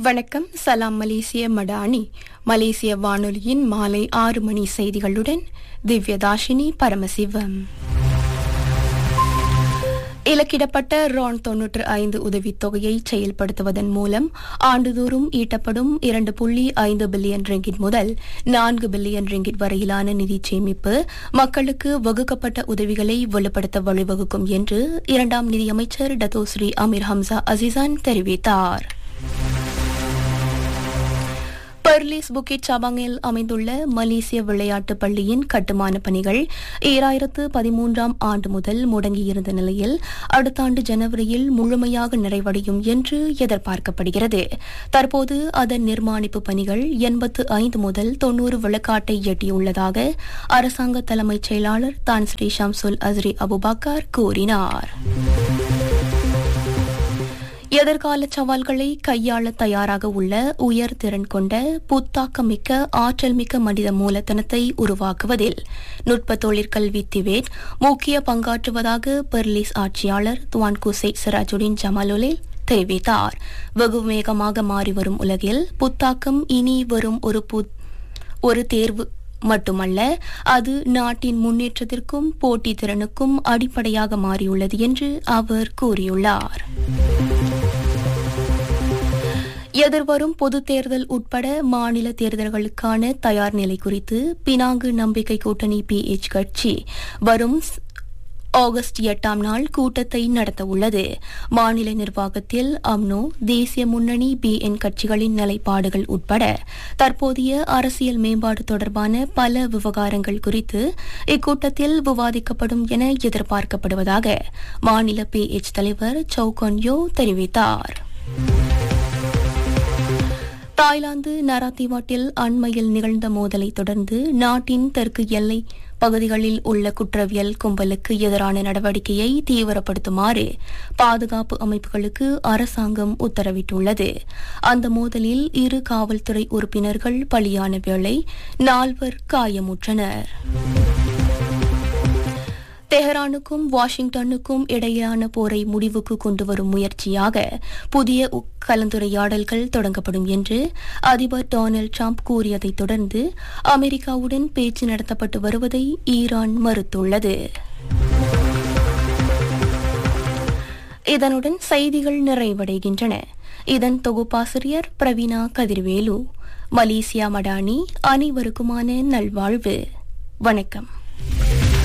வணக்கம் சலாம் மலேசிய மடானி மலேசிய வானொலியின் மாலை ஆறு மணி செய்திகளுடன் திவ்யதாஷினி பரமசிவம் இலக்கிடப்பட்ட ரான் தொன்னூற்று ஐந்து உதவித்தொகையை செயல்படுத்துவதன் மூலம் ஆண்டுதோறும் ஈட்டப்படும் இரண்டு புள்ளி ஐந்து பில்லியன் ரிங்கிட் முதல் நான்கு பில்லியன் ரிங்கிட் வரையிலான நிதி சேமிப்பு மக்களுக்கு வகுக்கப்பட்ட உதவிகளை வலுப்படுத்த வழிவகுக்கும் என்று இரண்டாம் நிதியமைச்சர் டத்தோஸ்ரீ அமீர் ஹம்சா அசிசான் தெரிவித்தார் பர்லிஸ் புக்கிட் சபாங்கில் அமைந்துள்ள மலேசிய விளையாட்டுப் பள்ளியின் கட்டுமான பணிகள் ஈராயிரத்து பதிமூன்றாம் ஆண்டு முதல் முடங்கியிருந்த நிலையில் அடுத்த ஆண்டு ஜனவரியில் முழுமையாக நிறைவடையும் என்று எதிர்பார்க்கப்படுகிறது தற்போது அதன் நிர்மாணிப்பு பணிகள் எண்பத்து ஐந்து முதல் தொன்னூறு விளக்காட்டை எட்டியுள்ளதாக அரசாங்க தலைமைச் செயலாளர் தான் ஸ்ரீ ஷம்சுல் அஸ்ரி அபுபக்கர் கூறினார் எதிர்கால சவால்களை கையாள தயாராக உள்ள உயர் திறன் கொண்ட புத்தாக்கமிக்க ஆற்றல் மிக்க மனித மூலதனத்தை உருவாக்குவதில் நுட்ப தொழிற்கல்வி திவேட் முக்கிய பங்காற்றுவதாக பெர்லிஸ் ஆட்சியாளர் துவான் குசை சிராஜுடின் ஜமாலுலில் தெரிவித்தார் வெகு வேகமாக மாறி வரும் உலகில் புத்தாக்கம் இனி வரும் ஒரு ஒரு தேர்வு மட்டுமல்ல அது நாட்டின் முன்னேற்றத்திற்கும் போட்டி திறனுக்கும் அடிப்படையாக மாறியுள்ளது என்று அவர் கூறியுள்ளார் எதிர்வரும் பொதுத் தேர்தல் உட்பட மாநில தேர்தல்களுக்கான தயார் நிலை குறித்து பினாங்கு நம்பிக்கை கூட்டணி பிஎச் கட்சி வரும் ஆகஸ்ட் எட்டாம் நாள் கூட்டத்தை நடத்த உள்ளது மாநில நிர்வாகத்தில் அம்னோ தேசிய முன்னணி பிஎன் கட்சிகளின் நிலைப்பாடுகள் உட்பட தற்போதைய அரசியல் மேம்பாடு தொடர்பான பல விவகாரங்கள் குறித்து இக்கூட்டத்தில் விவாதிக்கப்படும் என எதிர்பார்க்கப்படுவதாக மாநில பிஎச் தலைவர் சௌகன்யோ தெரிவித்தார் தாய்லாந்து நராத்திவாட்டில் அண்மையில் நிகழ்ந்த மோதலை தொடர்ந்து நாட்டின் தெற்கு எல்லை பகுதிகளில் உள்ள குற்றவியல் கும்பலுக்கு எதிரான நடவடிக்கையை தீவிரப்படுத்துமாறு பாதுகாப்பு அமைப்புகளுக்கு அரசாங்கம் உத்தரவிட்டுள்ளது அந்த மோதலில் இரு காவல்துறை உறுப்பினர்கள் பலியான வேளை நால்வர் காயமுற்றனர் தெஹரானுக்கும் வாஷிங்டனுக்கும் இடையிலான போரை முடிவுக்கு கொண்டுவரும் முயற்சியாக புதிய கலந்துரையாடல்கள் தொடங்கப்படும் என்று அதிபர் டொனால்டு டிரம்ப் கூறியதைத் தொடர்ந்து அமெரிக்காவுடன் பேச்சு நடத்தப்பட்டு வருவதை ஈரான் மறுத்துள்ளது இதனுடன் செய்திகள் நிறைவடைகின்றன இதன் தொகுப்பாசிரியர் பிரவீனா கதிர்வேலு மலேசியா மடானி அனைவருக்குமான நல்வாழ்வு வணக்கம்